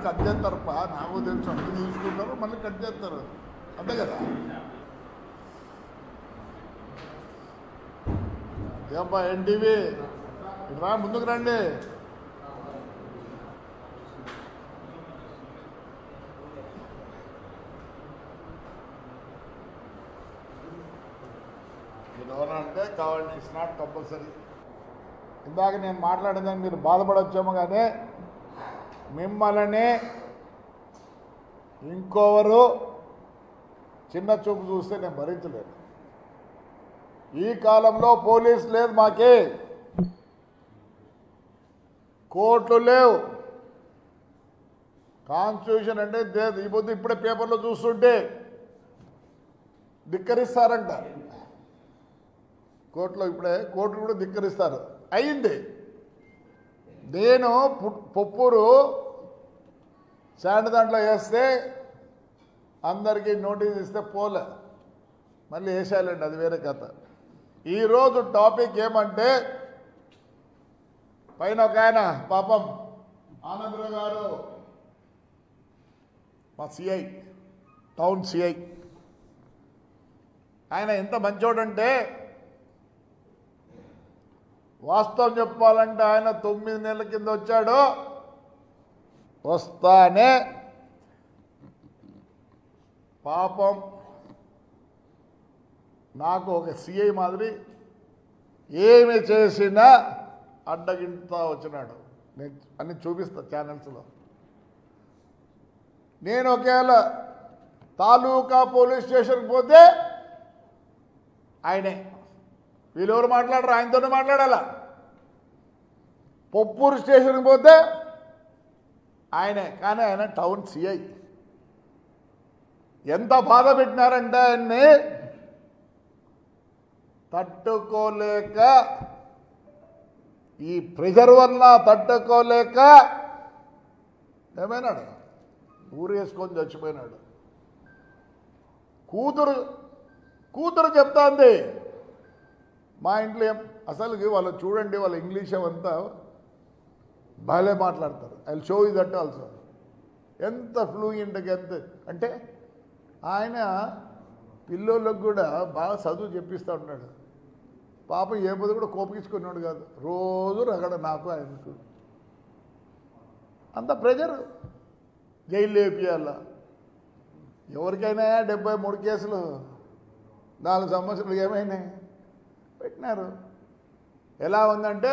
Cut చేస్తారు పా నాకు తెలుసు అన్ని తీసుకుంటారు మళ్ళీ కట్ చేస్తారు అంతే కదా ఏబ్బా ఎన్టీవీ ఇటు రా ముందుకు రండి మీరు ఎవరైనా అంటే కావాలి ఇట్స్ నాట్ కంపల్సరీ ఇందాక నేను మాట్లాడిందని మీరు బాధపడొచ్చేమో కానీ మిమ్మల్ని ఇంకోవరు చిన్న చూపు చూస్తే నేను భరించలేను ఈ కాలంలో పోలీస్ లేదు మాకే కోర్టులు లేవు కాన్స్టిట్యూషన్ అంటే దే- ఈ పొద్దు ఇప్పుడే పేపర్లో చూస్తుంటే ధిక్కరిస్తారంట కోర్టులో ఇప్పుడే కోర్టులు కూడా ధిక్కరిస్తారు అయింది నేను పు- పొప్పూరు శాండ్ దాంట్లో వేస్తే అందరికీ నోటీస్ ఇస్తే పోలే మళ్ళీ వేసేయాలండి అది వేరే కథ ఈరోజు టాపిక్ ఏమంటే పైన ఒక ఆయన పాపం ఆనందరావు గారు మా సిఐ టౌన్ సిఐ ఆయన ఎంత మంచోడంటే వాస్తవం చెప్పాలంటే ఆయన తొమ్మిది నెలల కింద వచ్చాడు వస్తానే పాపం నాకు ఒక సిఐ మాదిరి ఏమి చేసినా అడ్డగింటా వచ్చినాడు నేను అన్ని చూపిస్తా ఛానల్స్లో నేను ఒకవేళ తాలూకా పోలీస్ స్టేషన్కి పోతే ఆయనే వీళ్ళెవరు మాట్లాడరు ఆయనతోనే మాట్లాడాలా పొప్పూరు స్టేషన్కి పోతే ఆయనే కానీ ఆయన టౌన్ సిఐ ఎంత బాధ పెట్టినారంటే ఆయన్ని తట్టుకోలేక ఈ ప్రెజర్ వల్ల తట్టుకోలేక ఏమైనాడు ఊరు వేసుకొని చచ్చిపోయినాడు కూతురు కూతురు చెప్తాంది మా ఇంట్లో ఏం అసలుకి వాళ్ళు చూడండి వాళ్ళ ఇంగ్లీష్ అవంతా బాగాలే మాట్లాడతారు ఐ షో ఇది దట్ ఆల్సో ఎంత ఫ్లూయెంట్గా ఎంత అంటే ఆయన పిల్లోళ్ళకు కూడా బాగా చదువు చెప్పిస్తూ ఉంటాడు పాప ఏ పొద్దు కూడా కోపగించుకున్నాడు కాదు రోజు రగడ నాకు ఆయనకు అంత ప్రెజర్ జైలు వేపియాల ఎవరికైనా డెబ్బై మూడు కేసులు నాలుగు సంవత్సరాలు ఏమైనాయి పెట్టినారు ఎలా ఉందంటే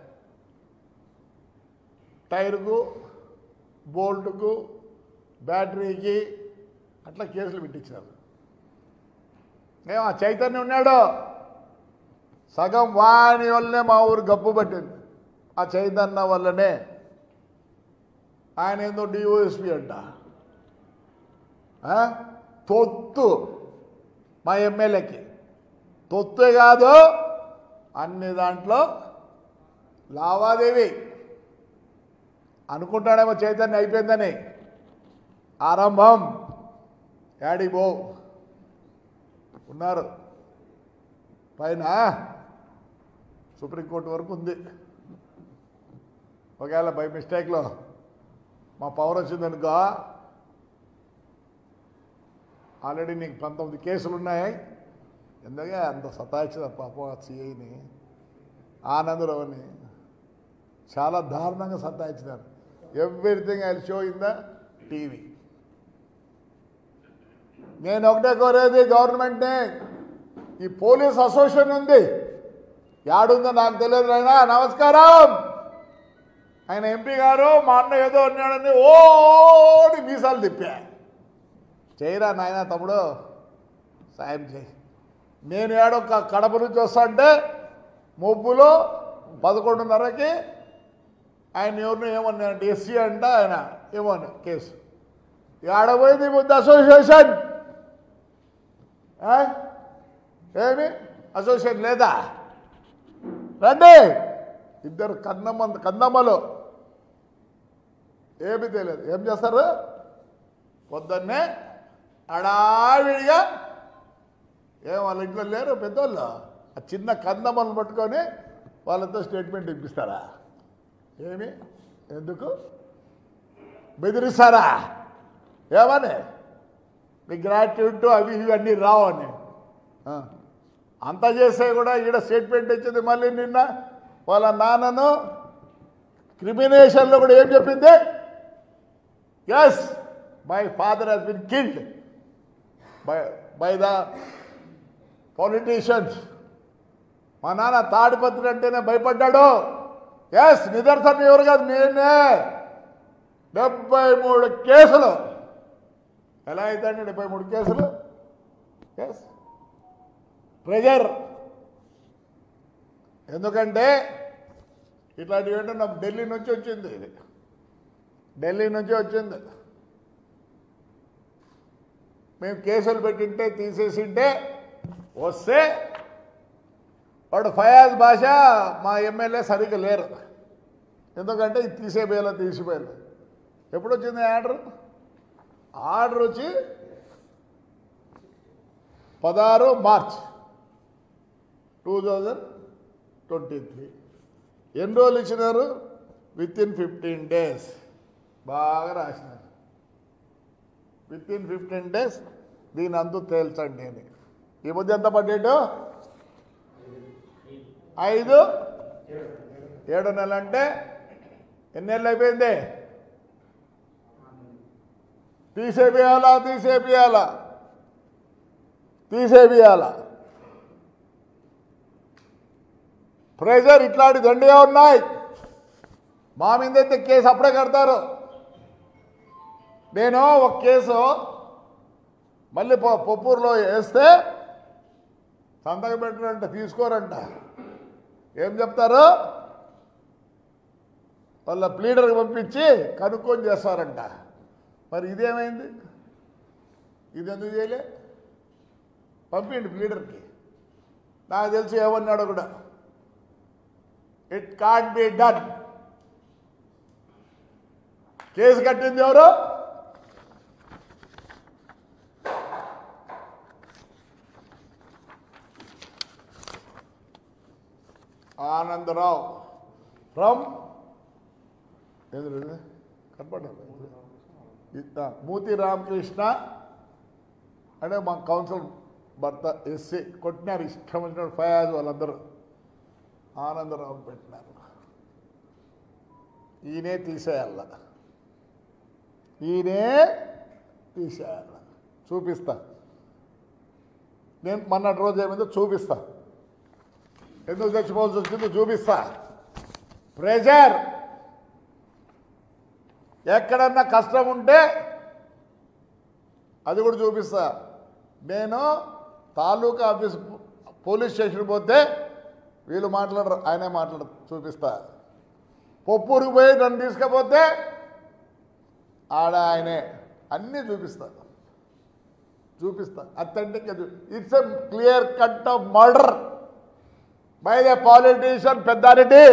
టైర్కు బోల్ట్కు బ్యాటరీకి అట్లా కేసులు పెట్టించారు ఏం ఆ చైతన్య ఉన్నాడు సగం వాని వల్లనే మా ఊరు గప్పు పట్టింది ఆ చైతన్య వల్లనే ఆయన ఏందో డిఓఎస్పి అంట ఆ? తొత్తు మా ఎమ్మెల్యేకి తొత్తే కాదు అన్ని దాంట్లో లావాదేవీ అనుకుంటాడేమో చైతన్య అయిపోయిందని ఆరంభం యాడి బో ఉన్నారు పైన సుప్రీంకోర్టు వరకు ఉంది ఒకవేళ బై మిస్టేక్లో మా పవర్ వచ్చిందనుకో ఆల్రెడీ నీకు పంతొమ్మిది కేసులు ఉన్నాయి ఎందుకే అంత సతాయించిన పాపం ఆ సిఐని ఆనందరావుని చాలా దారుణంగా సతాయించినారు everything I show in the TV నేను ఒకటే కోరేది గవర్నమెంట్ని ఈ పోలీస్ అసోసియేషన్ ఉంది యాడుందో నాకు తెలియదు అయినా నమస్కారం ఆయన ఎంపీ గారు మా అన్న ఏదో అన్నాడని ఓడి మీసాలు తిప్పా చేయరా నాయన తమ్ముడు సాయం చేయి నేను ఏడో క- కడప నుంచి వస్తా అంటే మొబ్బులో పదకొండున్నరకి ఆయన ఎవరిని ఏమన్నాడు ఎస్సీ అంట ఆయన ఏమన్నా కేసు ఏడబోయింది ముద్దు అసోసియేషన్ ఆ? ఏమి అసోసియేషన్ లేదా రండి ఇద్దరు కందమ్మ కందమ్మలు ఏమి తెలియదు ఏం చేస్తారు పొద్దున్నే అడావిడిగా ఏం వాళ్ళ ఇంట్లో లేరు పెద్దోళ్ళు ఆ చిన్న కందమ్మలను పట్టుకొని వాళ్ళతో స్టేట్మెంట్ ఇప్పిస్తారా ఏమి ఎందుకు బెదిరిస్తారా ఏమని మీ గ్రాట్యూడ్ అవి ఇవి అన్నీ రావని ఆ. అంత చేస్తే కూడా ఈడ స్టేట్మెంట్ ఇచ్చింది మళ్ళీ నిన్న వాళ్ళ నాన్నను క్రిమినేషన్లో కూడా ఏం చెప్పింది yes my father he's been killed by by the politicians మా నాన్న తాడిపత్రి అంటేనే భయపడ్డాడు ఎస్ నిదర్శనం ఎవరు కాదు నేనే డెబ్బై మూడు కేసులు ఎలా అవుతాయండి డెబ్బై మూడు కేసులు ఎస్ ప్రెజర్ ఎందుకంటే ఇట్లాంటివి ఏంటో నాకు ఢిల్లీ నుంచి వచ్చింది ఇది ఢిల్లీ నుంచి వచ్చింది మేము కేసులు పెట్టింటే తీసేసింటే వస్తే వాడు ఫయాజ్ భాష మా ఎమ్మెల్యే సరిగ్గా లేరు ఎందుకంటే ఇది తీసేపోయేలా తీసిపోయారు ఎప్పుడు వచ్చింది ఆర్డర్ ఆర్డర్ వచ్చి పదహారు March two thousand twenty three ఎన్ని రోజులు ఇచ్చినారు విత్ ఇన్ ఫిఫ్టీన్ డేస్ బాగా రాసినారు విత్ ఇన్ ఫిఫ్టీన్ డేస్ దీని అంతు తేల్చండి అని ఈ మధ్య ఎంత పడ్డాడు ఐదు ఏడు నెలలు అంటే ఎన్ని నెలలు అయిపోయింది తీసేపియాలా తీసేపియాలా తీసేపియాలా ప్రెజర్ ఇట్లాంటి దండిగా ఉన్నాయి మా మీద అయితే కేసు అప్పుడే కడతారు నేను ఒక కేసు మళ్ళీ పొ- పొప్పూరులో వేస్తే సంతకం పెట్టారంట తీసుకోరంట ఏం చెప్తారు వాళ్ళ ప్లీడర్కి పంపించి కనుక్కొని చేస్తారంట మరి ఇదేమైంది ఇది ఎందుకు చేయలే పంపిండి ప్లీడర్కి నాకు తెలిసి ఏమన్నాడు కూడా it can't be done case కట్టింది ఎవరు ఆనందరావు ఫ్రమ్ ఎదురు కనపడాలి ఇద్దా. మూతి రామకృష్ణ అంటే మా కౌన్సిల్ భర్త ఎస్సీ కొట్టినారు ఇష్టం వచ్చిన ఫయాజ్ వాళ్ళందరూ ఆనందరావు పెట్టినారు ఈయనే తీసేయాల ఈయనే తీసేయాల చూపిస్తా నేను మొన్నటి రోజు ఏమైందో చూపిస్తా ఎందుకు చచ్చిపోవాల్సి వచ్చిందో చూపిస్తా ప్రెజర్ ఎక్కడన్నా కష్టం ఉంటే అది కూడా చూపిస్తా నేను తాలూకా ఆఫీస్ పోలీస్ స్టేషన్ పోతే వీళ్ళు మాట్లాడరు ఆయనే మాట్లాడు చూపిస్తా పొప్పూరికి పోయి నన్ను తీసుకపోతే ఆడ ఆయనే అన్నీ చూపిస్తా చూపిస్తా authentic it's a clear cut of murder by the politician Peddareddy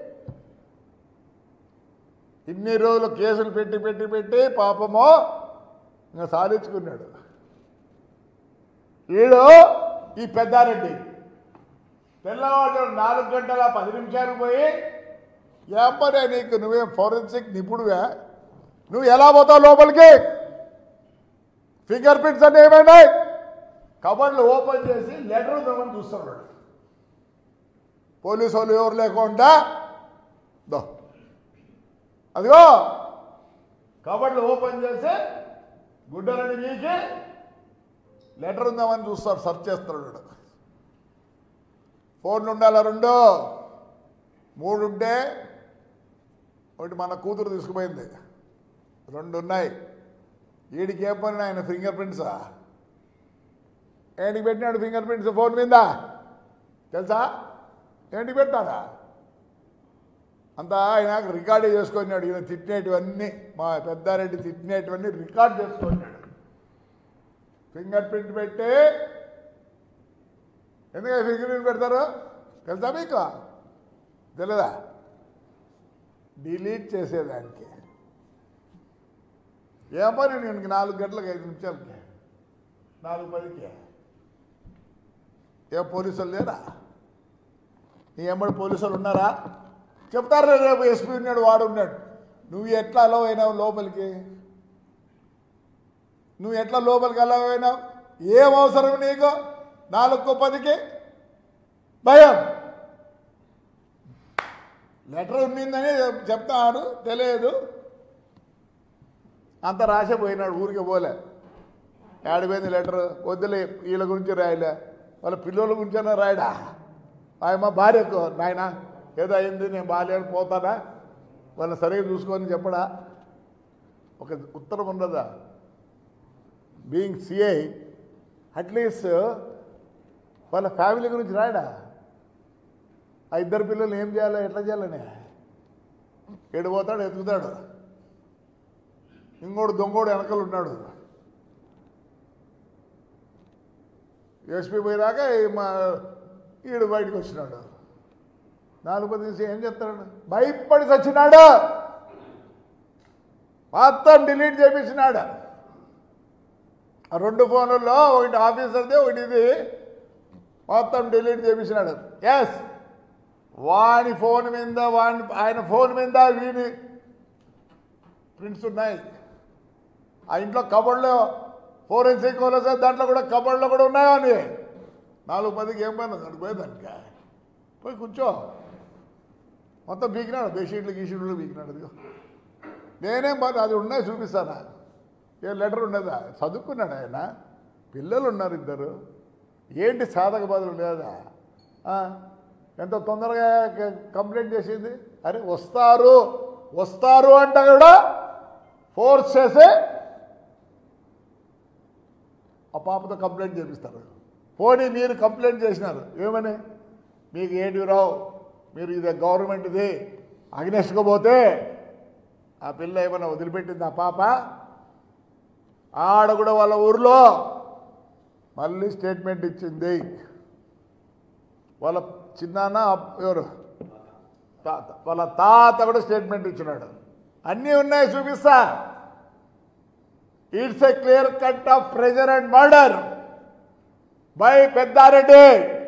ఇన్ని రోజులు కేసులు పెట్టి పెట్టి పెట్టి పాపము ఇంకా సాధించుకున్నాడు వీడు ఈ పెద్దారెడ్డి తెల్లవాడు నాలుగు గంటల పది నిమిషాలు పోయి ఏమరే నీకు నువ్వేం ఫోరెన్సిక్ నిపుణువే నువ్వు ఎలా పోతావు లోపలికి ఫింగర్ ప్రింట్స్ అన్నీ ఏమైనాయి కబర్లు ఓపెన్ చేసి లెటర్ ఉందామని చూస్తున్నాడు పోలీసు వాళ్ళు ఎవరు లేకుండా దో అదిగో కబర్లు ఓపెన్ చేసి గుడ్డలని మీకి లెటర్ ఉందామని చూస్తారు సెర్చ్ చేస్తున్నాడు వీడు. ఫోన్లు ఉండాలా రెండు మూడు ఉంటే ఒకటి మన కూతురు తీసుకుపోయింది రెండు ఉన్నాయి వీడికి ఏ పని ఆయన ఫింగర్ ప్రింట్సా ఏంటికి పెట్టినాడు ఫింగర్ ప్రింట్స్ ఫోన్ మీద తెలుసా ఏంటికి పెట్టాడా అంతా ఆయన రికార్డే చేసుకున్నాడు ఈయన తిట్టినటువన్నీ మా పెద్దారెడ్డి తిట్టినటువన్నీ రికార్డ్ చేసుకున్నాడు ఫింగర్ ప్రింట్ పెట్టి ఎందుకంటే ఫింగర్ ప్రింట్ పెడతారు తెలుసా మీకు తెలియదా డిలీట్ చేసేదానికి ఏ పని నేను నాలుగు గంటలకు ఐదు నిమిషాలకి నాలుగు పదికి ఏ పోలీసులు లేరా నీ ఎమ్మడి పోలీసులు ఉన్నారా చెప్తారు రేపు ఎస్పీ ఉన్నాడు వాడు ఉన్నాడు నువ్వు ఎట్లా అలవ్ అయినావు లోపలికి నువ్వు ఎట్లా లోపలికి అలవ్ అయినావు ఏం అవసరం నీకు నాలుగు పదికి భయం లెటర్ ఉన్నిందని చెప్తాడు తెలియదు అంత రాసే పోయినాడు ఊరికి పోలే ఏడిపోయింది లెటర్ వద్దులే వీళ్ళ గురించి రాయలే వాళ్ళ పిల్లల గురించైనా రాయడా ఆయమ్మ భార్యకు నాయన ఏదో అయింది నేను బాగాలేని పోతానా వాళ్ళని సరిగ్గా చూసుకొని చెప్పడా ఒక ఉత్తరం ఉండదా బీయింగ్ సిఐ అట్లీస్ట్ వాళ్ళ ఫ్యామిలీ గురించి రాయడా ఆ ఇద్దరు పిల్లలు ఏం చేయాలో ఎట్లా చేయాలని ఎడిపోతాడు ఎత్తుకుతాడు ఇంకోడు దొంగోడు వెనకలు ఉన్నాడు ఎస్పీ పోయినాక ఈ మా ఈడు బయటకు వచ్చినాడు నాలుగు పది తీసి ఏం చెప్తాడు భయపడి చచ్చినాడు మొత్తం డిలీట్ చేపించినాడు ఆ రెండు ఫోన్లలో ఒకటి ఆఫీసర్ది ఒకటి ఇది మొత్తం డిలీట్ చేపించినాడు ఎస్ వాని ఫోన్ మీద వాని ఆయన ఫోన్ మీద వీని ప్రింట్స్ ఉన్నాయి ఆ ఇంట్లో కబోర్డ్లో ఫోరెన్సిక్ వాళ్ళు వస్తే దాంట్లో కూడా కబోర్డ్లో కూడా ఉన్నాయో అని నాలుగు పదికి ఏం పని ఉంది పోయేదానిక పోయి కూర్చో మొత్తం బీకినాడు బెడ్షీట్లు గీషీట్లు బీకినాడు అదిగో నేనేం పని అది ఉన్నాయి చూపిస్తానా ఏ లెటర్ ఉన్నదా చదువుకున్నాడు ఆయన పిల్లలు ఉన్నారు ఇద్దరు ఏంటి సాధక బాధలు లేదా ఆ? ఎంత తొందరగా క- కంప్లైంట్ చేసింది అరే వస్తారు వస్తారు అంటే కూడా ఫోర్స్ చేసి ఆ పాపతో కంప్లైంట్ చేపిస్తారు పోనీ మీరు కంప్లైంట్ చేసినారు ఏమని మీకు ఏంటి రావు మీరు ఇది గవర్నమెంట్ ఇది అగ్నేష్కి పోతే ఆ పిల్ల ఏమైనా వదిలిపెట్టింది ఆ పాప ఆడ కూడా వాళ్ళ ఊర్లో మళ్ళీ స్టేట్మెంట్ ఇచ్చింది వాళ్ళ చిన్నాన్న ఎవరు తాత వాళ్ళ తాత కూడా స్టేట్మెంట్ ఇచ్చినాడు అన్నీ ఉన్నాయి చూపిస్తా it's a clear cut of pressure and murder by Peddareddy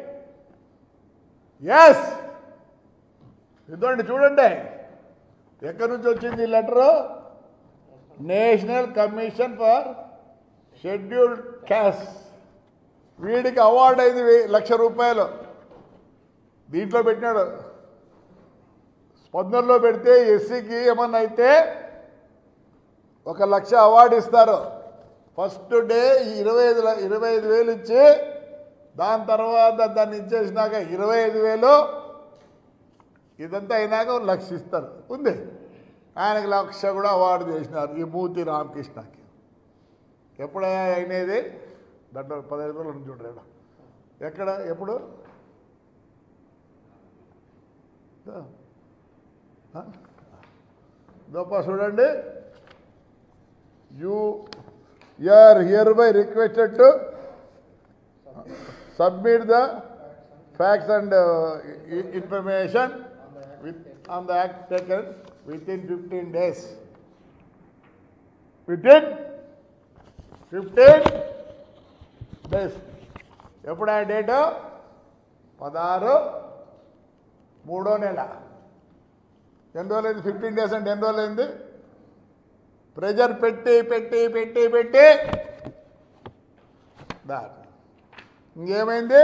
yes ఇదండి చూడండి ఎక్కడి నుంచి వచ్చింది ఈ letter national commission for scheduled caste వీడికి అవార్డు అయింది వెయ్యి- లక్ష రూపాయలు దీంట్లో పెట్టినాడు స్పందనలో పెడితే ఎస్సీకి ఏమన్నా అయితే ఒక లక్ష అవార్డు ఇస్తారు ఫస్ట్ డే ఈ ఇరవై ఐదు ల- ఇరవై ఐదు వేలు ఇచ్చి దాని తర్వాత దాన్ని ఇచ్చేసినాక ఇరవై ఐదు వేలు ఇదంతా అయినాక ఒక లక్ష ఇస్తారు ఉంది ఆయనకి లక్ష కూడా అవార్డు చేసినారు ఈ మూర్తి రామకృష్ణకి ఎప్పుడయ్యా అయినది దాంట్లో పదహైదు రోజులు ఉంది చూడరా ఈడ. ఎక్కడ ఎప్పుడు దా. ఆ? గొప్ప చూడండి you are hereby requested to submit the facts and information with on the act taken within fifteen days within fifteen days ఎప్పుడు ఆ డేటు పదహారు మూడో నెల ఎన్ని రోజులైంది ఫిఫ్టీన్ డేస్ అంటే ఎన్ని రోజులైంది ప్రెజర్ పెట్టి పెట్టి పెట్టి పెట్టి దా ఇంకేమైంది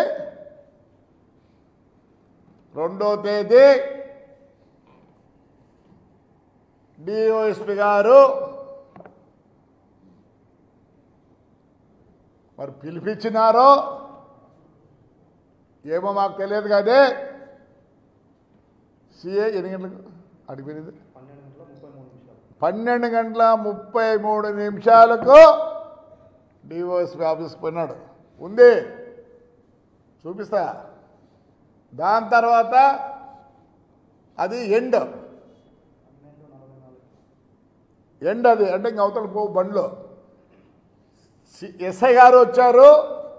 రెండో తేదీ డిఓఎస్పి గారు మరి పిలిపించినారో ఏమో మాకు తెలియదు కానీ సిఏ ఎన్ని గంటలకు అడిగిపోయింది పన్నెండు గంటల ముప్పై మూడు నిమిషాలకు డిఓఎస్పి ఆఫీస్కి పోయినాడు ఉంది చూపిస్తా దాని తర్వాత అది ఎండ్ ఎండ్ అది అంటే ఇంక అవతల పో బండ్లో సి- ఎస్ఐ గారు వచ్చారు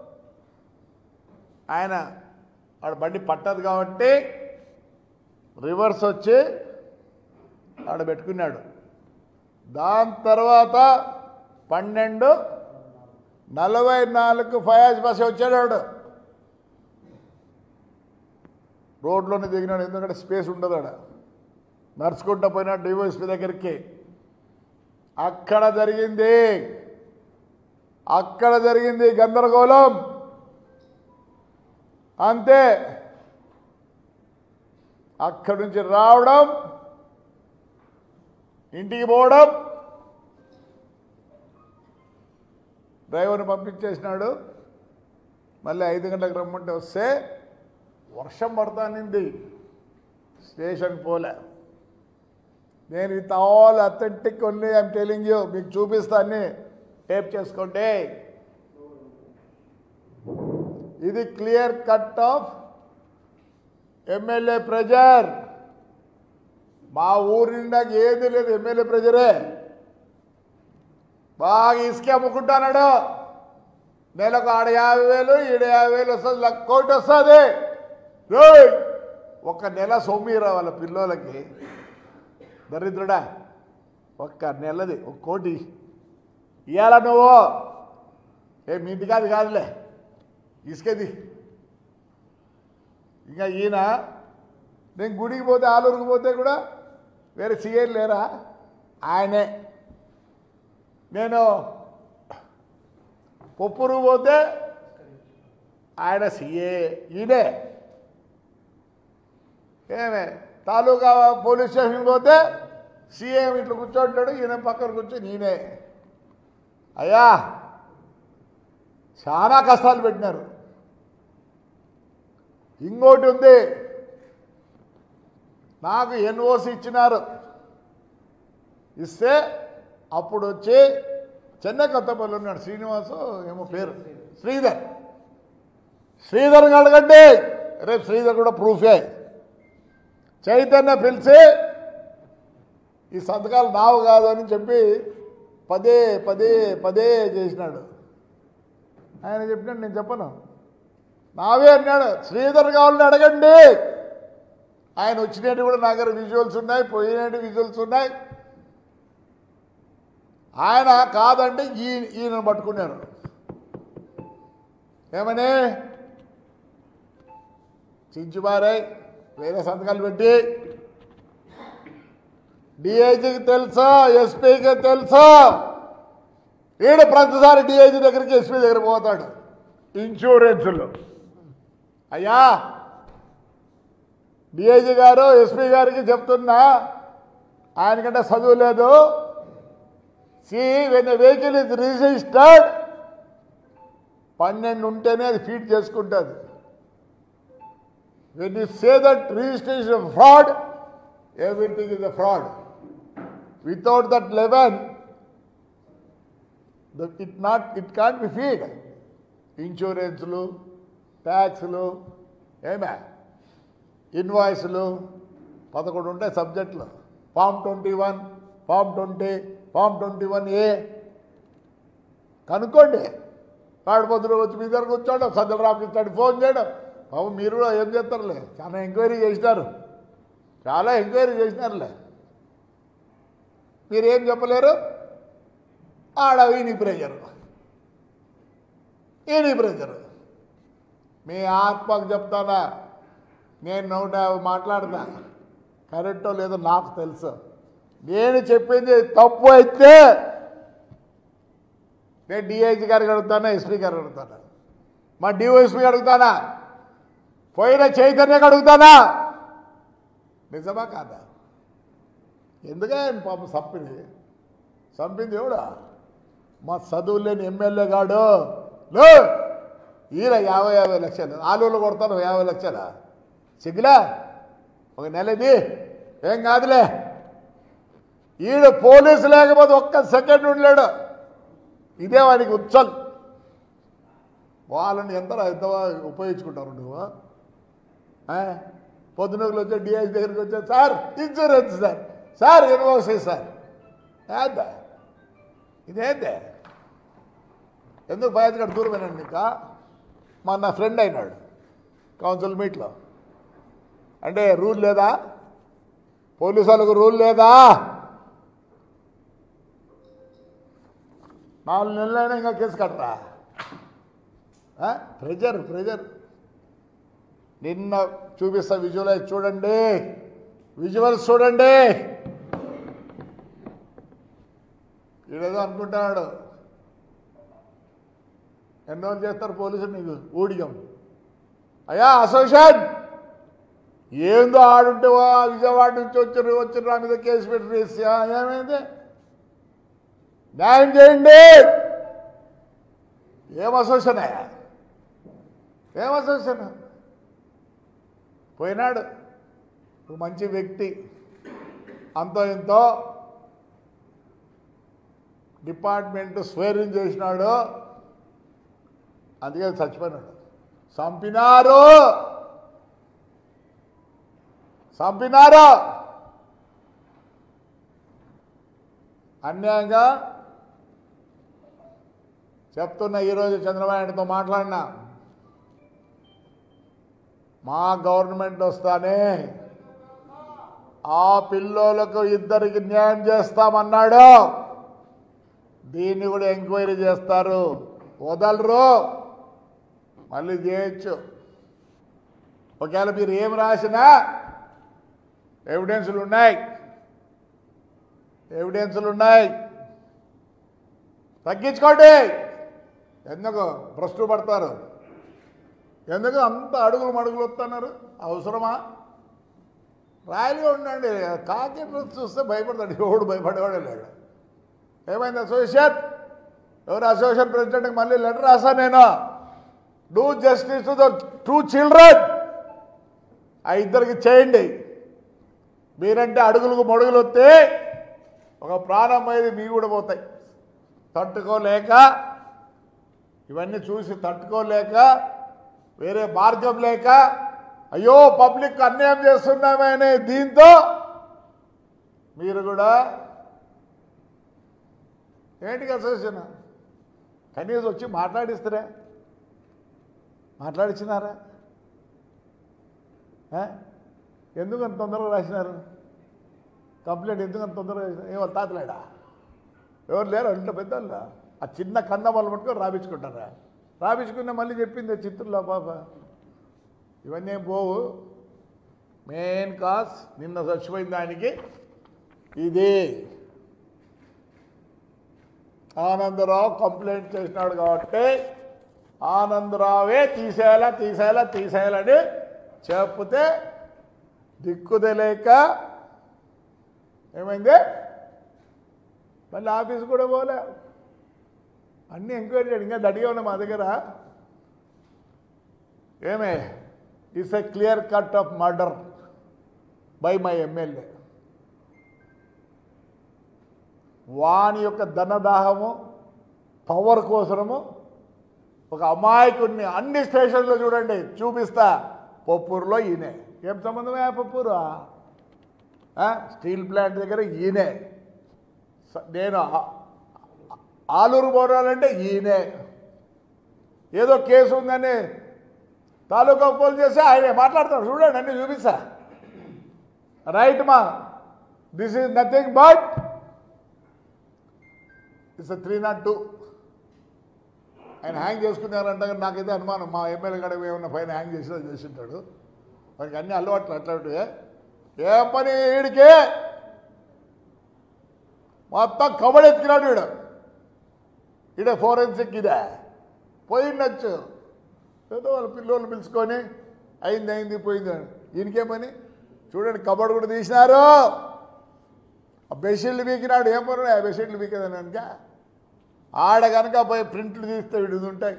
ఆయన ఆడ బండి పట్టదు కాబట్టి రివర్స్ వచ్చి ఆడ పెట్టుకున్నాడు దాని తర్వాత పన్నెండు నలభై నాలుగు ఫయాజ్ బస్ వచ్చాడు ఆడు రోడ్లోనే దిగినాడు ఎందుకంటే స్పేస్ ఉండదు ఆడ నడుచుకుంటూ పోయిన డివైఎస్పీ దగ్గరికి అక్కడ జరిగింది అక్కడ జరిగింది గందరగోళం అంతే అక్కడి నుంచి రావడం ఇంటికి పోవడం డ్రైవర్ని పంపించేసినాడు మళ్ళీ ఐదు గంటలకు రమ్మంటే వస్తే వర్షం పడతానింది స్టేషన్ పోలే నేను with all authentic only I'm telling you మీకు చూపిస్తాను టేప్ చేసుకోండి ఇది clear cut of MLA pressure మా ఊరి నిండా ఏది లేదు ఎమ్మెల్యే ప్రెజరే బాగా ఇసుక అమ్ముకుంటున్నాడు నెలకు ఆడ యాభై వేలు ఈడ యాభై వేలు వస్తుంది లక్ష కోటి వస్తుంది రేయ్! ఒక నెల సొమ్మిరా వాళ్ళ పిల్లోలకి దరిద్రుడా ఒక్క నెలది ఒక కోటి ఇవాళ నువ్వు ఏ మీ ఇంటి కాదు కాదులే ఇసుకది ఇంకా ఈయన నేను గుడికి పోతే ఆలూరుకు పోతే కూడా వేరే సీఏలు లేరా ఆయనే నేను పొప్పురు పోతే ఆయన సీఏ ఈయనే ఏమే తాలూకా పోలీస్ స్టేషన్ పోతే సీఎం ఇట్లా కూర్చోంటాడు ఈయన పక్కన కూర్చొని ఈయనే అయ్యా చాలా కష్టాలు పెట్టినారు ఇంకోటి ఉంది నాకు ఎన్ఓసి ఇచ్చినారు ఇస్తే అప్పుడు వచ్చి చెన్నై కొత్తపల్లి ఉన్నాడు శ్రీనివాసు ఏమో పేరు శ్రీధర్ శ్రీధర్ని అడగండి రేపు శ్రీధర్ కూడా ప్రూఫే చైతన్య పిలిచి ఈ సంతకాలు నావు కాదు అని చెప్పి పదే పదే పదే చేసినాడు ఆయన చెప్పినాడు నేను చెప్పను నావే అన్నాడు శ్రీధర్ కావాలని అడగండి ఆయన వచ్చినట్టు కూడా నా దగ్గర విజువల్స్ ఉన్నాయి పోయినట్టు విజువల్స్ ఉన్నాయి ఆయన కాదంటే ఈ ఈయన పట్టుకున్నారు ఏమని చించుబారాయ్ వేరే సంతకాలు పెట్టి డిఐజీకి తెలుసా ఎస్పీకి తెలుసా ఈడు ప్రతిసారి డిఐజీ దగ్గరికి ఎస్పీ దగ్గర పోతాడు ఇన్సూరెన్స్లో అయ్యా డిఐజీ గారు ఎస్పీ గారికి చెప్తున్నా ఆయనకంటే చదువు లేదు see when vehicle is registered పన్నెండు ఉంటేనే అది ఫీడ్ చేసుకుంటుంది when you say that registration fraud everything is a fraud without that eleven it not it can't be feed ఇన్సూరెన్స్లు ట్యాక్స్లు ఏమే ఇన్వాయిస్లు పదకొండు ఉంటాయి సబ్జెక్టులు form twenty one form twenty form twenty one ఏ కనుక్కోండి తాడిపత్రులు వచ్చి మీ దగ్గరకు వచ్చాడు సజ్జల రామకృష్ణాడు ఫోన్ చేయడం బాబు మీరు కూడా ఏం చేస్తారులే చాలా ఎంక్వైరీ చేసినారు చాలా ఎంక్వైరీ చేసినారులే మీరు ఏం చెప్పలేరు ఆడ ఈని ప్రెజర్ ఈని ప్రెజర్ మీ ఆత్మకు చెప్తానా నేను నూట యాభై మాట్లాడతా కరెక్టో లేదో నాకు తెలుసు నేను చెప్పింది తప్పు అయితే నేను డిఐజీ గారికి అడుగుతానా ఎస్పీ గారికి అడుగుతానా మా డిఓఎస్పీ అడుగుతానా పోయిన చైతన్యకి అడుగుతానా నిజమా కాదా ఎందుకే ఆయన పాపం చంపింది చంపింది ఎవడా మా చదువు లేని ఎమ్మెల్యే గాడు లో ఈయన యాభై యాభై లక్షలు ఆలూరులో కొడతాను యాభై లక్షల సిగ్గులే ఒక నెలది ఏం కాదులే ఈడు పోలీసు లేకపోతే ఒక్క సెకండ్ ఉండలేడు ఇదే వానికి ఉచ్చల్ వాళ్ళని ఎంత ఎంత ఉపయోగించుకుంటారు నువ్వు ఆ? పొద్దునకులు వచ్చే డిఐజీ దగ్గరికి వచ్చే sir insurance sir sir NOC sir ఏందా ఇదేందే ఎందుకు బయటకు దూరమేనండి నీకా మా నా ఫ్రెండ్ అయినాడు కౌన్సిల్ మీట్లో అంటే రూల్ లేదా పోలీసు వాళ్ళకు రూల్ లేదా నాలుగు నెలలైనా ఇంకా కేసు కట్టరా ఆ? ప్రెజర్ ప్రెజర్ నిన్న చూపిస్తా విజువలైజ్ చూడండి విజువల్స్ చూడండి ఈడేదో అనుకుంటున్నాడు ఎన్ని రోజులు చేస్తారు పోలీసులు నీకు ఊడిగం అయ్యా అసోసియేషన్ ఏందో ఆడుంటే వా విజయవాడ నుంచి వచ్చారు వచ్చారు నా మీద కేసు పెట్టి వేసి ఆ, ఏమైంది న్యాయం చేయండి ఏం అసోసియేషన్ అయ్యా ఏం అసోసియేషన్ పోయినాడు ఒక మంచి వ్యక్తి అంతో ఇంతో డిపార్ట్మెంట్ స్వేరింగ్ చేసినాడు అందుకే చచ్చిపోయినాడు చంపినారు చంపినారు అన్యాయంగా చెప్తున్న ఈరోజు చంద్రబాబు నాయుడుతో మాట్లాడినా మా గవర్నమెంట్ వస్తానే ఆ పిల్లోలకు ఇద్దరికి న్యాయం చేస్తామన్నాడు దీన్ని కూడా ఎంక్వైరీ చేస్తారు వదలరు మళ్ళీ చేయొచ్చు ఒకవేళ మీరు ఏం రాసినా ఎవిడెన్సులు ఉన్నాయి ఎవిడెన్సులు ఉన్నాయి తగ్గించుకోండి ఎందుకు భ్రష్టు పడతారు ఎందుకు అంత అడుగులు మడుగులు వస్తున్నారు అవసరమా రాయలుగా ఉండండి కాకి డ్రెస్ చూస్తే భయపడతాడు ఎవడు భయపడేవాడే లేడు ఏమైంది అసోసియేషన్ ఎవరు అసోసియేషన్ ప్రెసిడెంట్కి మళ్ళీ లెటర్ రాసా నేను do justice to the two children ఆ ఇద్దరికి చేయండి మీరంటే అడుగులకు మడుగులు వస్తే ఒక ప్రాణం అనేది మీ కూడా పోతాయి తట్టుకోలేక ఇవన్నీ చూసి తట్టుకోలేక వేరే మార్గం లేక అయ్యో పబ్లిక్ అన్యాయం చేస్తున్నామనే దీంతో మీరు కూడా ఏంటి అసోసియేషన్ కనీసం వచ్చి మాట్లాడిస్తారా మాట్లాడిచ్చినారా ఆ? ఎందుకు అంత తొందరగా రాసినారు కంప్లైంట్ ఎందుకు అంత తొందరగా రాసినారు ఏమో తాతలేడా ఎవరు లేరు ఇంట్లో పెద్దోళ్ళ ఆ చిన్న కన్నమల్లు పట్టుకొని రాపించుకుంటారా రాపించుకున్న మళ్ళీ చెప్పింది చిత్రులో పాప ఇవన్నీ ఏం పోవు మెయిన్ కాజ్ నిన్న చచ్చిపోయిన దానికి ఇది ఆనందరావు కంప్లైంట్ చేసినాడు కాబట్టి ఆనందరావే తీసేయాలా తీసేయాలా తీసేయాలని చెప్తే దిక్కు తెలియక ఏమైంది మళ్ళీ ఆఫీస్ కూడా పోలే అన్నీ ఎంక్వైరీ చేయడం ఇంకా దడిగా ఉన్నాయి మా దగ్గర ఏమే it's a clear cut of murder by my MLA వాని యొక్క ధనదాహము పవర్ కోసము ఒక అమాయకుడిని అన్ని స్టేషన్లో చూడండి చూపిస్తా పప్పూరులో ఈయనే ఏం సంబంధమే ఆ పప్పూరు ఆ? స్టీల్ ప్లాంట్ దగ్గర ఈయనే స- నేను ఆ- ఆలూరు పోరాలంటే ఈయనే ఏదో కేసు ఉందని తాలూకా పోలు చేసి ఆయనే మాట్లాడతాడు చూడండి అన్ని చూపిస్తా రైట్ మా this is nothing but it's three not two ఆయన హ్యాంగ్ చేసుకున్నారంట కానీ నాకైతే అనుమానం మా ఎమ్మెల్యే గడ ఏమన్నా పైన హ్యాంగ్ చేసినా చేసింటాడు వాడికి అన్ని అలవాట్లు అట్లాంటివే ఏ పని వీడికి మొత్తం కబడి ఎత్తికినాడు వీడు ఇడే ఫోరెన్సిక్ ఇదే పోయిండొచ్చు ఏదో వాళ్ళ పిల్లోళ్ళు పిలుచుకొని అయింది అయింది పోయింది అని. ఈయనకే పని చూడండి కబడి కూడా తీసినారు ఆ బెడ్షీట్లు బీకినాడు ఏం పని ఆ బెడ్షీట్లు బీకేదని కనుక ఆడ కనుక పోయి ప్రింట్లు తీస్తే వీడు ఉంటాయి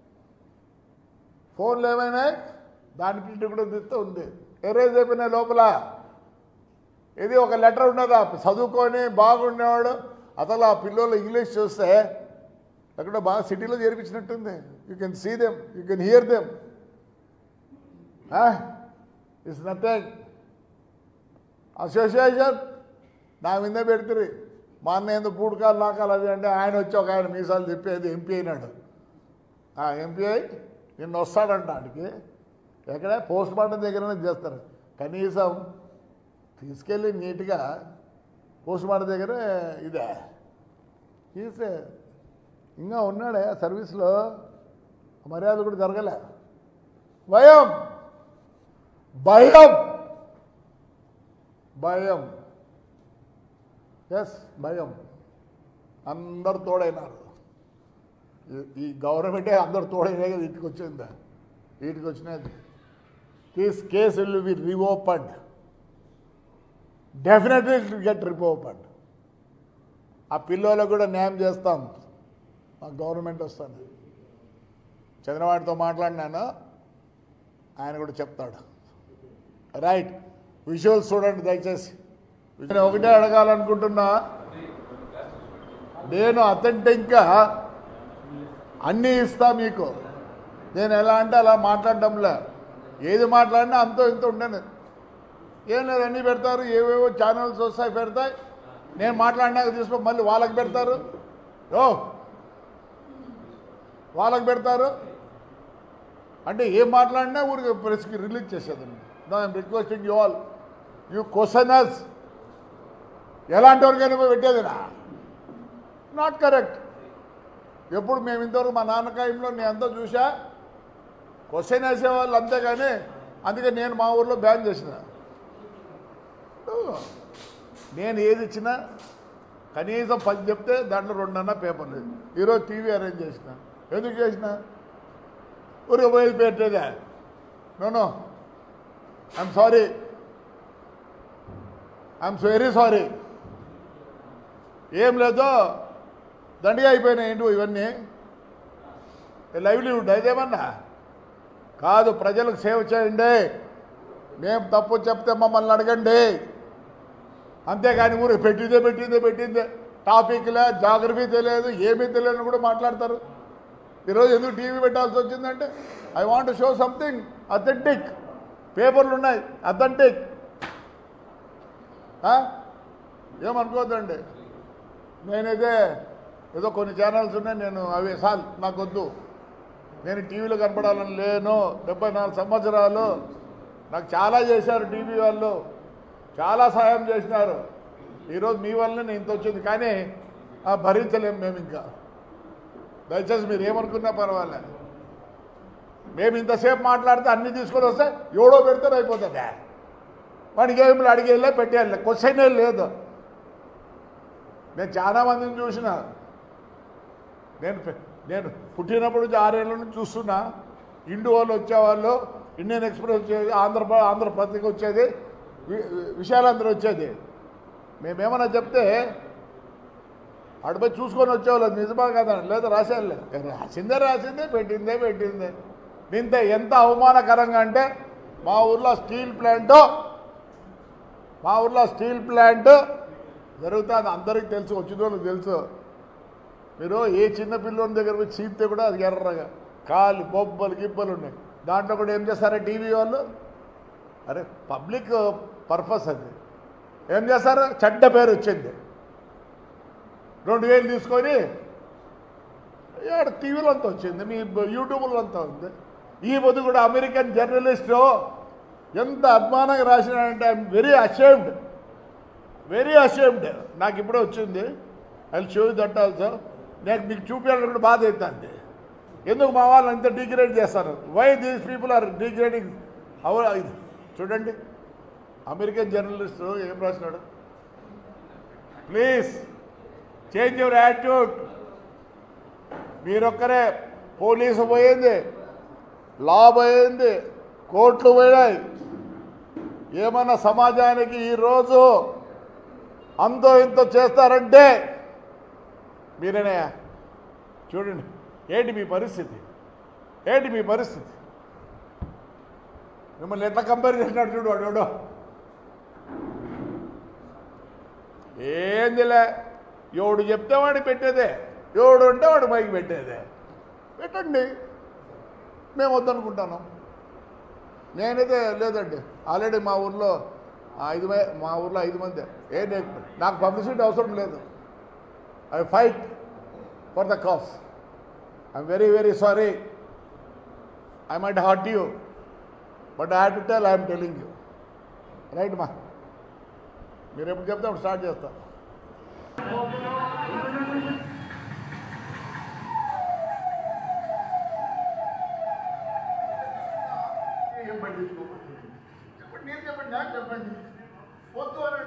ఫోన్లు ఏమైనా దాని ప్రింట్ కూడా తీస్తే ఉంది ఎరేజ్ అయిపోయినాయి లోపల ఇది ఒక లెటర్ ఉన్నదా చదువుకొని బాగుండేవాడు అసలు ఆ పిల్లలు ఇంగ్లీష్ చూస్తే అక్కడ బాగా సిటీలో చేర్పించినట్టుంది you can see them you can hear them it's nothing association నా మీద పెడుతుంది మా అన్న ఎందుకు పూడకాలు నాకాలు అది అంటే ఆయన వచ్చి ఒక ఆయన మీసాలు చెప్పేది ఎంపీ అయినాడు ఆ ఎంపీ అయి నిన్న వస్తాడంట ఆడికి ఎక్కడ పోస్ట్ మార్టం దగ్గరనే చేస్తారు కనీసం తీసుకెళ్ళి నీట్గా పోస్ట్ మార్టం దగ్గర ఇదే తీసే ఇంకా ఉన్నాడే సర్వీస్లో మర్యాద కూడా జరగలే భయం భయం భయం ఎస్ భయం అందరు తోడైనారు ఈ- ఈ గవర్నమెంటే అందరు తోడైనా కదా ఇంటికి వచ్చిందా వీటికి వచ్చినది this case will be reopened definitely get reopened ఆ పిల్లలకు కూడా న్యాయం చేస్తాం మా గవర్నమెంట్ వస్తుంది చంద్రబాబుతో మాట్లాడినాను ఆయన కూడా చెప్తాడు రైట్ విజువల్స్ చూడండి దయచేసి నేను ఒకటే అడగాలనుకుంటున్నా నేను అథెంటిక్గా అన్నీ ఇస్తా మీకు నేను ఎలా అంటే అలా మాట్లాడడంలే ఏది మాట్లాడినా అంతో ఇంత ఉండను ఏం లేదు అన్నీ పెడతారు ఏవేవో ఛానల్స్ వస్తాయి పెడతాయి నేను మాట్లాడినాక తీసుకొని మళ్ళీ వాళ్ళకి పెడతారు ఓ వాళ్ళకి పెడతారు అంటే ఏం మాట్లాడినా ఊరికి ప్రెస్కి రిలీజ్ చేసేదండి no I'm requesting you all you questioners ఎలాంటి వరకైనా పోయి పెట్టేదినా నాట్ కరెక్ట్ ఎప్పుడు మేము ఇంతవరకు మా నాన్నకాయంలో నేను ఎంతో చూసా క్వశ్చన్ వేసేవాళ్ళు అంతేగాని అందుకే నేను మా ఊర్లో బ్యాన్ చేసిన నేను ఏది ఇచ్చినా కనీసం పది చెప్తే దాంట్లో రెండన్నా పేపర్ లేదు ఈరోజు టీవీ అరేంజ్ చేసిన ఎందుకు చేసిన ఊరికి పోయి పెట్టేదే no I'm sorry I'm very sorry ఏం లేదో దండిగా అయిపోయినాయి ఏంటి ఇవన్నీ లైవ్లీవుడ్ అదేమన్నా కాదు ప్రజలకు సేవ చేయండి మేము తప్పు చెప్తే మమ్మల్ని అడగండి అంతేగాని ఊరు పెట్టిందే పెట్టిందే పెట్టిందే టాపిక్లే జాగ్రఫీ తెలియదు ఏమీ తెలియని కూడా మాట్లాడతారు ఈరోజు ఎందుకు టీవీ పెట్టాల్సి వచ్చిందంటే I want show something authentic పేపర్లు ఉన్నాయి అథెంటిక్ ఏమనుకోవద్దండి నేనైతే ఏదో కొన్ని ఛానల్స్ ఉన్నాయి నేను అవి సాల్ నాకు వద్దు నేను టీవీలో కనపడాలని లేను డెబ్బై నాలుగు సంవత్సరాలు నాకు చాలా చేశారు టీవీ వాళ్ళు చాలా సహాయం చేసినారు ఈరోజు మీ వల్లనే నేను ఇంత వచ్చింది కానీ ఆ, భరించలేము మేము ఇంకా దయచేసి మీరు ఏమనుకున్నా పర్వాలేదు మేము ఇంతసేపు మాట్లాడితే అన్ని తీసుకొని వస్తే ఎవడో పెడితే అయిపోతుంది వాడికి ఏమి అడిగేళ్ళే పెట్టేయాలి క్వశ్చనే లేదు నేను చాలా మందిని చూసిన నేను పె- నేను పుట్టినప్పుడు నుంచి ఆరేళ్ళ నుంచి చూస్తున్నా ఇండు వాళ్ళు వచ్చేవాళ్ళు ఇండియన్ ఎక్స్ప్రెస్ వచ్చేది ఆంధ్ర ఆంధ్రపత్రిక వచ్చేది వి- విశాలాంధ్ర వచ్చేది మేమేమన్నా చెప్తే అడిపోయి చూసుకొని వచ్చేవాళ్ళు అది నిజమా కదా లేదా రాసేయాలి రాసిందే రాసిందే పెట్టిందే పెట్టిందే ఇంత ఎంత అవమానకరంగా అంటే మా ఊర్లో స్టీల్ ప్లాంట్ మా ఊర్లో స్టీల్ ప్లాంట్ జరుగుతుంది అందరికీ తెలుసు వచ్చిన వాళ్ళకి తెలుసు మీరు ఏ చిన్న పిల్లోని దగ్గర పోయి చీపితే కూడా అది ఎర్రగా కాలు బొబ్బలు గిబ్బలు ఉన్నాయి దాంట్లో కూడా ఏం చేస్తారా టీవీ వాళ్ళు అరే పబ్లిక్ పర్పస్ అది ఏం చేస్తారు చెడ్డ పేరు వచ్చింది రెండు వేలు తీసుకొని ఆడ టీవీలో అంతా వచ్చింది మీ యూట్యూబ్లో అంతా ఉంది ఈ పొద్దు కూడా అమెరికన్ జర్నలిస్టు ఎంత అభిమానంగా రాసినాడంటే I'm very ashamed very ashamed నాకు ఇప్పుడే వచ్చింది ఐ షో దట్ ఆల్సో నేను మీకు చూపించాలని కూడా బాధ అవుతుంది ఎందుకు మా వాళ్ళు ఇంత డిగ్రేడ్ చేస్తారు why these people are degrading our చూడండి అమెరికన్ జర్నలిస్ట్ ఏం రాసినాడు ప్లీజ్ చేంజ్ యువర్ యాటిట్యూడ్ మీరొక్కరే పోలీసు పోయింది లా పోయింది కోర్టులు పోయినాయి ఏమన్నా సమాజానికి ఈరోజు అంతో ఇంతో చేస్తారంటే మీరేనే చూడండి ఏంటి మీ పరిస్థితి ఏంటి మీ పరిస్థితి మిమ్మల్ని ఎట్లా కంపేర్ చేసినాడు చూడు వాడు ఎవడో ఏందిలే ఎవడు చెప్తే వాడిని పెట్టేదే ఎవడు ఉంటే వాడు మైకి పెట్టేదే పెట్టండి మేము వద్దనుకుంటాను నేనైతే లేదండి ఆల్రెడీ మా ఊర్లో ఐదు మే మా ఊర్లో ఐదు మంది ఏ నేను- నాకు పబ్లిసిటీ అవసరం లేదు I fight for the cause I'm very very sorry I might hurt you but I have to tell I'm telling you right మా మీరు ఎప్పుడు చెప్తే అప్పుడు స్టార్ట్ చేస్తాను ఏం పట్టించుకోకండి చెప్పండి నేను చెప్పండి నాకు చెప్పండి వద్దు అని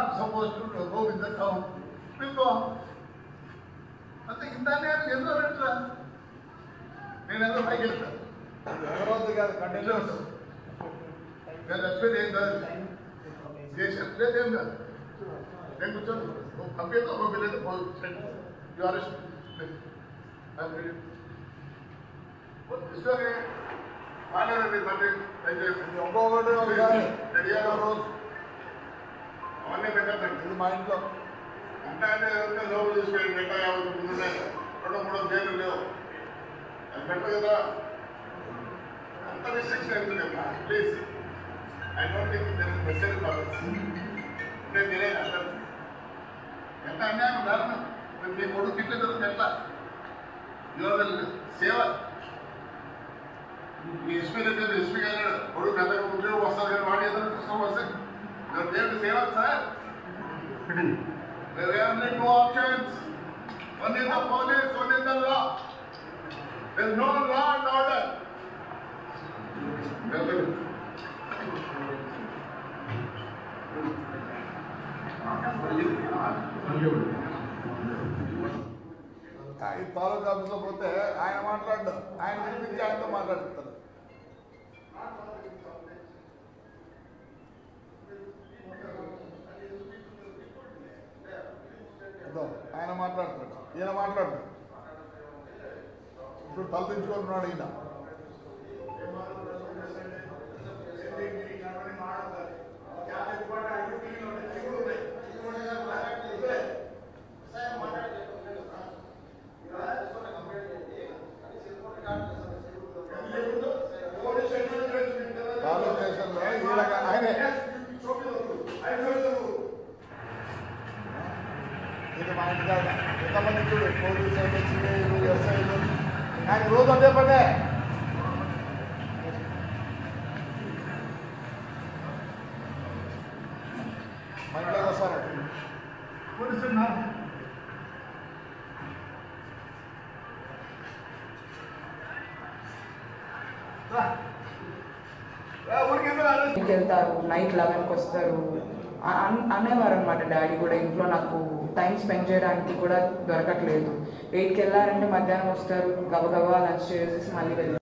not supposed to go with the town. We'll go on. అంతే ఇందాన్ని ఎందుకు పెట్టరా నేను ఏదో పైకి వెళ్తాను ఎవరొద్దు కాదు కంటిన్యూ నేను చెప్పేది ఏం కాదు నేను చెప్పేది ఏం కాదు నేను కూర్చోను పంపేదో ఒక పిల్లలు యు ఆర్ ఇష్టమే మాట్లాడండి తండ్రి దయచేసి ఇంకొకటి ఒకసారి రెడీగా రోజు అవన్నీ పెట్టండి ఇది మా ఇంట్లో అంటే అంటే ఎవరికైనా లోపల తీసుకెళ్ళి గంట యాభై తొమ్మిది ఉన్నాయి రెండు మూడు జైలు లేవు అది పెట్ట కదా అంత రిస్ట్రిక్షన్ ఎందుకమ్మా please I don't think there is message policy నేను తెలియదు అంటారు ఎంత అన్యాయం దారుణం మరి మీ కొడుకు ఇట్లా జరుగుతుంది ఎట్లా యువర్ సేవ మీ ఎస్పీ దగ్గర ఎస్పీ గారు కొడుకు అంతగా ఉద్యోగం వస్తారు కానీ వాడి ఏదో కష్టం వస్తే దేవుడు సేవ sir There are only two options. One is the police, one is the law. There is no law and order. Welcome. ఈ తాలూకా ఆఫీస్లో పోతే ఆయన మాట్లాడు ఆయన పిలిపించి ఆయనతో మాట్లాడుతారు ఇదో, ఆయన మాట్లాడతాడు ఈయన మాట్లాడతాడు ఇప్పుడు తలదించుకుంటున్నాడు ఈయన తాలూకా స్టేషన్లో ఈయన ఆయనే ఇది మా ఇంటి కాదు ఎంతమంది చూడు పోలీసులు సిఐలు ఎస్ఐలు ఆయన రోజు అదే పనే మంచిగా వస్తారు What is it now? ఇంటికి వెళ్తారు నైట్ లెవెన్కి వస్తారు అ- అన్- అనేవారు అనమాట డాడీ కూడా ఇంట్లో నాకు టైం స్పెండ్ చేయడానికి కూడా దొరకట్లేదు ఎయిట్కి వెళ్ళారంటే మధ్యాహ్నం వస్తారు గబగబా లంచ్ చేసేసి మళ్ళీ వెళ్ళి